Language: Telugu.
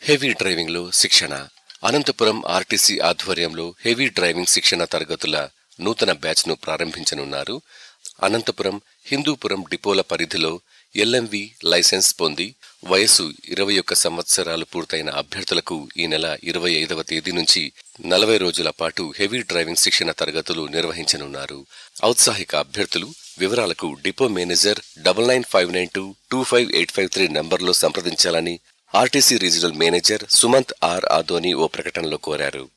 హెవీ డ్రైవింగ్ లో శిక్షణ అనంతపురం ఆర్టీసీ ఆధ్వర్యంలో హెవీ డ్రైవింగ్ శిక్షణ తరగతుల నూతన బ్యాచ్ ను ప్రారంభించనున్నారు అనంతపురం హిందూపురం డిపోల పరిధిలో ఎల్ఎంవి లైసెన్స్ పొంది వయసు ఇరవై ఒక్క సంవత్సరాలు పూర్తయిన అభ్యర్థులకు ఈ నెల ఇరవై ఐదవ తేదీ నుంచి నలభై రోజుల పాటు హెవీ డ్రైవింగ్ శిక్షణ తరగతులు నిర్వహించనున్నారు ఔత్సాహిక అభ్యర్థులు వివరాలకు depot manager double nine five nine two two five eight five three నంబర్లో సంప్రదించాలని RTC regional manager Sumanth R Adoni ఓ ప్రకటనలో కోరారు